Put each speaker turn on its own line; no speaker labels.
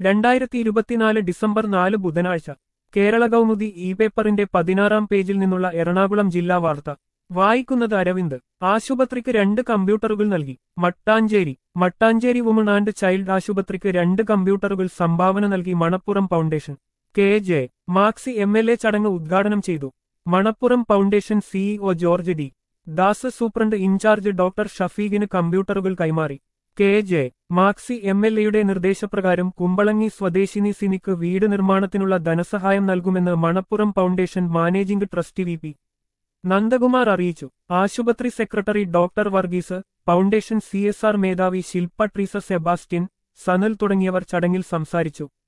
രണ്ടായിരത്തി ഇരുപത്തിനാല് ഡിസംബർ നാല് ബുധനാഴ്ച കേരള കൗമുദി ഇ പേപ്പറിന്റെ പതിനാറാം പേജിൽ നിന്നുള്ള എറണാകുളം ജില്ലാ വാർത്ത വായിക്കുന്നത് അരവിന്ദ് ആശുപത്രിക്ക് രണ്ട് കമ്പ്യൂട്ടറുകൾ നൽകി Mattancherry Mattancherry woman and child ആശുപത്രിക്ക് രണ്ട് കമ്പ്യൂട്ടറുകൾ സംഭാവന നൽകി Manappuram foundation K J Maxy M L A ചടങ്ങ് ഉദ്ഘാടനം ചെയ്തു Manappuram foundation CEO George D Das superintendent incharge doctor ഷഫീഖിന് കമ്പ്യൂട്ടറുകൾ കൈമാറി K J Maxy M L എയുടെ നിർദ്ദേശപ്രകാരം കുമ്പളങ്ങി സ്വദേശിനി സിനിക്ക് വീട് നിർമ്മാണത്തിനുള്ള ധനസഹായം നൽകുമെന്ന് Manappuram foundation managing trustee V P Nandakumar അറിയിച്ചു ആശുപത്രി secretary doctor Varghese foundation C S R മേധാവി ശിൽപ ട്രീസ സെബാസ്റ്റ്യൻ സനൽ തുടങ്ങിയവർ ചടങ്ങിൽ സംസാരിച്ചു